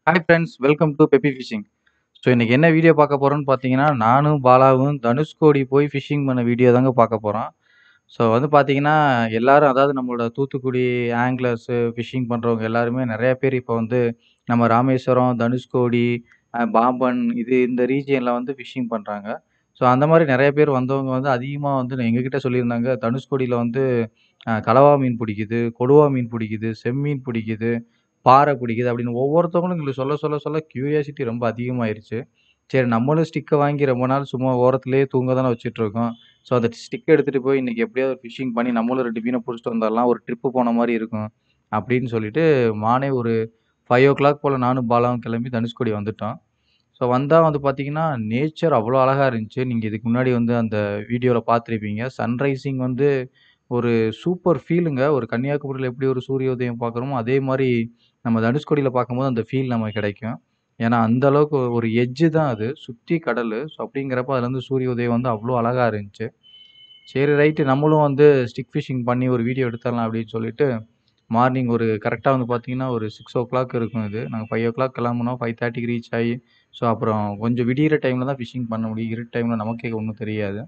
Hi friends welcome to peppy fishing so இன்னைக்கு என்ன video பார்க்க போறோம்னு பார்த்தீங்கன்னா நானும் பாலாவும் தனுஷ்கோடி போய் ஃபிஷிங் பண்ண வீடியோ தாங்க பார்க்க போகிறோம் ஸோ வந்து பார்த்தீங்கன்னா எல்லாரும் அதாவது நம்மளோட தூத்துக்குடி ஆங்கிலர்ஸு ஃபிஷிங் பண்ணுறவங்க எல்லாருமே நிறைய பேர் இப்போ வந்து நம்ம ராமேஸ்வரம் தனுஷ்கோடி அஹ் பாம்பன் இது இந்த ரீஜியனில் வந்து ஃபிஷிங் பண்ணுறாங்க ஸோ அந்த மாதிரி நிறைய பேர் வந்தவங்க வந்து அதிகமாக வந்து எங்ககிட்ட சொல்லியிருந்தாங்க தனுஷ்கோடியில் வந்து அஹ் கலவா மீன் பிடிக்குது கொடுவா மீன் பிடிக்குது செம்மீன் பிடிக்குது பாறை பிடிக்குது அப்படின்னு ஒவ்வொருத்தவங்களும் எங்களுக்கு சொல்ல சொல்ல சொல்ல கியூரியாசிட்டி ரொம்ப அதிகமாயிருச்சு சரி நம்மளும் ஸ்டிக்கை வாங்கி ரொம்ப நாள் சும்மா ஓரத்துலேயே தூங்க தானே வச்சுட்டு இருக்கோம் ஸோ அந்த ஸ்டிக் எடுத்துகிட்டு போய் இன்னைக்கு எப்படியாவது ஃபிஷிங் பண்ணி நம்மளும் ரெண்டு மீனை பிடிச்சிட்டு வந்துடலாம் ஒரு ட்ரிப்பு போன மாதிரி இருக்கும் அப்படின்னு சொல்லிட்டு மானே ஒரு ஃபைவ் ஓ கிளாக் போல் நானும் பாலாவும் கிளம்பி தனுஷ்கோடி வந்துட்டோம் ஸோ வந்தால் வந்து பார்த்தீங்கன்னா நேச்சர் அவ்வளோ அழகாக இருந்துச்சு நீங்கள் இதுக்கு முன்னாடி வந்து அந்த வீடியோவில் பார்த்துருப்பீங்க சன்ரைசிங் வந்து ஒரு சூப்பர் ஃபீலுங்க ஒரு கன்னியாகுமரியில் எப்படி ஒரு சூரிய உதயம் பார்க்குறோமோ அதே மாதிரி நம்ம தனுஷ்கோடியில் பார்க்கும்போது அந்த ஃபீல் நமக்கு கிடைக்கும் ஏன்னா அந்த அளவுக்கு ஒரு எட்ஜு தான் அது சுற்றி கடல் ஸோ அப்படிங்கிறப்ப அதுலேருந்து சூரிய உதயம் வந்து அவ்வளோ அழகாக இருந்துச்சு சரி ரைட்டு நம்மளும் வந்து ஸ்டிக் ஃபிஷிங் பண்ணி ஒரு வீடியோ எடுத்துடலாம் அப்படின்னு சொல்லிட்டு மார்னிங் ஒரு கரெக்டாக வந்து பார்த்தீங்கன்னா ஒரு சிக்ஸ் ஓ கிளாக் இருக்கும் இது நாங்கள் ஃபைவ் ஓ கிளாக் கிளம்புனோம் ஃபைவ் தேர்ட்டிக்கு ரீச் ஆகி ஸோ அப்புறம் கொஞ்சம் விடியிற டைமில் தான் ஃபிஷிங் பண்ண முடியும் இருட்டு டைமில் நமக்கே ஒன்றும் தெரியாது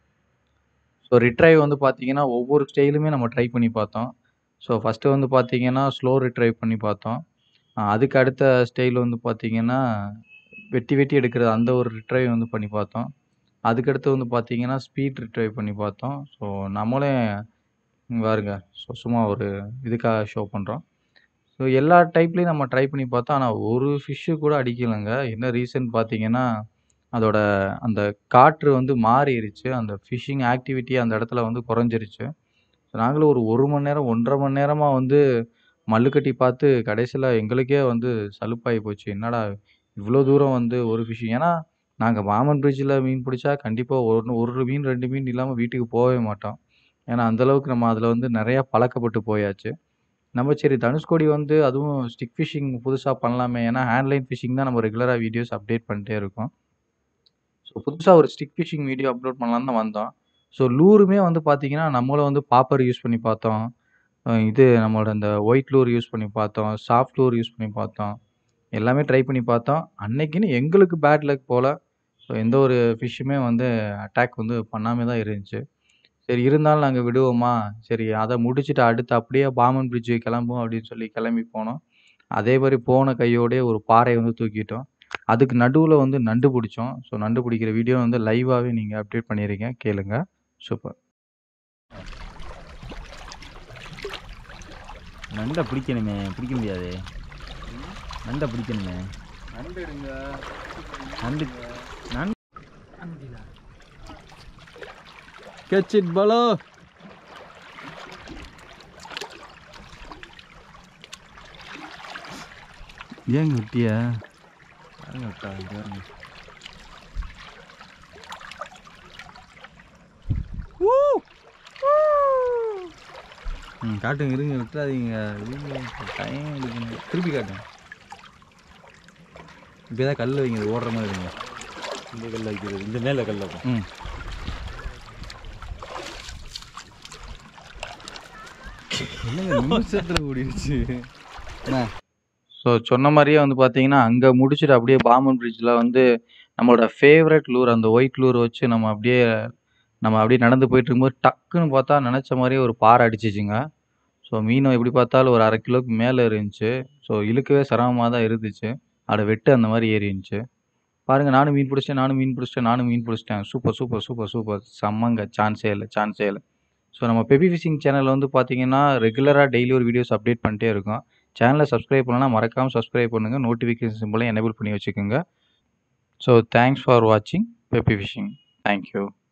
ஸோ ரிட்ரைவ் வந்து பார்த்தீங்கன்னா ஒவ்வொரு ஸ்டைலுமே நம்ம ட்ரை பண்ணி பார்த்தோம் ஸோ ஃபஸ்ட்டு வந்து பார்த்தீங்கன்னா ஸ்லோ ரிட்ரைவ் பண்ணி பார்த்தோம் அஹ் அதுக்கு அடுத்த ஸ்டைல் வந்து பார்த்தீங்கன்னா வெட்டி வெட்டி எடுக்கிறது அந்த ஒரு ரிட்ரைவ் வந்து பண்ணி பார்த்தோம் அதுக்கடுத்து வந்து பார்த்தீங்கன்னா ஸ்பீட் ரிட்ரைவ் பண்ணி பார்த்தோம் ஸோ நம்மளே இங்க பாருங்க ஸோ சும்மா ஒரு இதுக்காக ஷோ பண்ணுறோம் ஸோ எல்லா டைப்லேயும் நம்ம ட்ரை பண்ணி பார்த்தோம் ஆனால் ஒரு ஃபிஷ்ஷு கூட அடிக்கலைங்க என்ன ரீசன் பார்த்தீங்கன்னா அதோட அந்த காற்று வந்து மாறிடுச்சு அந்த ஃபிஷிங் ஆக்டிவிட்டி அந்த இடத்துல வந்து குறைஞ்சிருச்சு ஸோ நாங்களும் ஒரு ஒரு மணி நேரம் ஒன்றரை மணி நேரமாக வந்து மல்லு கட்டி பார்த்து கடைசியில் எங்களுக்கே வந்து சலுப்பாகி போச்சு என்னடா இவ்வளோ தூரம் வந்து ஒரு ஃபிஷிங் ஏன்னா நாங்கள் மாமன் பிரிட்ஜில் மீன் பிடிச்சா கண்டிப்பாக ஒரு ஒரு மீன் ரெண்டு மீன் இல்லாமல் வீட்டுக்கு போகவே மாட்டோம் ஏன்னா அந்தளவுக்கு நம்ம அதில் வந்து நிறையா பழக்கப்பட்டு போயாச்சு நம்ம சரி தனுஷ்கோடி வந்து அதுவும் ஸ்டிக் ஃபிஷிங் புதுசாக பண்ணலாமே ஏன்னா ஹேண்ட்லைன் ஃபிஷிங் தான் நம்ம ரெகுலராக வீடியோஸ் அப்டேட் பண்ணிட்டே இருக்கோம் ஸோ புதுசாக ஒரு ஸ்டிக் ஃபிஷிங் வீடியோ அப்லோட் பண்ணலான்னு தான் வந்தோம் ஸோ லூருமே வந்து பார்த்தீங்கன்னா நம்மளும் வந்து பாப்பர் யூஸ் பண்ணி பார்த்தோம் அஹ் இது நம்மளோட அந்த ஒயிட் லூர் யூஸ் பண்ணி பார்த்தோம் சாஃப்ட் லூர் யூஸ் பண்ணி பார்த்தோம் எல்லாமே ட்ரை பண்ணி பார்த்தோம் அன்னைக்குன்னு எங்களுக்கு பேட் லக் போல் ஸோ எந்த ஒரு ஃபிஷ்ஷுமே வந்து அட்டாக் வந்து பண்ணாமல் தான் இருந்துச்சு சரி இருந்தாலும் நாங்கள் விடுவோமா சரி அதை முடிச்சுட்டு அடுத்து அப்படியே பாமன் பிரிட்ஜு கிளம்புவோம் அப்படின்னு சொல்லி கிளம்பி போனோம் அதே மாதிரி போன கையோடே ஒரு பாறையை வந்து தூக்கிட்டோம் அதுக்கு நடுவில் வந்து நண்டு பிடிச்சோம் ஸோ நண்டு பிடிக்கிற வீடியோ வந்து லைவாகவே நீங்கள் அப்டேட் பண்ணியிருக்கீங்க கேளுங்க சூப்பர் நண்டை பிடிக்கணுமே பிடிக்க முடியாது நண்டை பிடிக்கணுமே நண்டு எடுங்க நண்டு நண்டு கேட்ச் இட் பாலோ ஏங்க விட்டியா பாருங்க அக்கா இது பாருங்க ம் காட்டுங்க இருங்க விட்டுறாதீங்க டைம் எடுக்கணும் திருப்பி காட்டுங்க இப்போ தான் கல் வைங்க இது ஓடுற மாதிரி இருங்க இந்த கல்ல வைக்கிறது இந்த மேலே கல்ல வைப்போம். ம் என்னங்க நிமிஷத்தில் ஓடிடுச்சு ஸோ சொன்ன மாதிரியே வந்து பார்த்தீங்கன்னா அங்கே முடிச்சுட்டு அப்படியே பாம்பன் பிரிட்ஜில் வந்து நம்மளோட ஃபேவரட் லூர் அந்த ஒயிட் லூர் வச்சு நம்ம அப்படியே நம்ம அப்படியே நடந்து போயிட்டு இருக்கும்போது டக்குன்னு பார்த்தா நினச்ச மாதிரியே ஒரு பாறை அடிச்சிச்சுங்க ஸோ மீனும் எப்படி பார்த்தாலும் ஒரு அரை கிலோக்கு மேலே இருந்துச்சு ஸோ இழுக்கவே சிரமமாக தான் இருந்துச்சு அதை வெட்டு அந்த மாதிரி ஏறி இருந்துச்சு பாருங்க நானும் மீன் பிடிச்சிட்டேன் நானும் மீன் பிடிச்சிட்டேன் நானும் மீன் பிடிச்சிட்டேன் சூப்பர் சூப்பர் சூப்பர் சூப்பர் செம்மங்க சான்ஸே இல்லை சான்ஸே இல்லை ஸோ நம்ம பெபி ஃபிஷிங் சேனல் வந்து பார்த்தீங்கன்னா ரெகுலராக டெய்லி ஒரு வீடியோஸ் அப்டேட் பண்ணிட்டே இருக்கோம் சேனலை சப்ஸ்கிரைப் பண்ணலன்னா மறக்காமல் சப்ஸ்கிரைப் பண்ணுங்கள் நோட்டிஃபிகேஷன் சிம்பிளையும் எனேபிள் பண்ணி வச்சுக்கோங்க ஸோ தேங்க்ஸ் ஃபார் வாட்சிங் பெப்பி ஃபிஷிங் தேங்க்யூ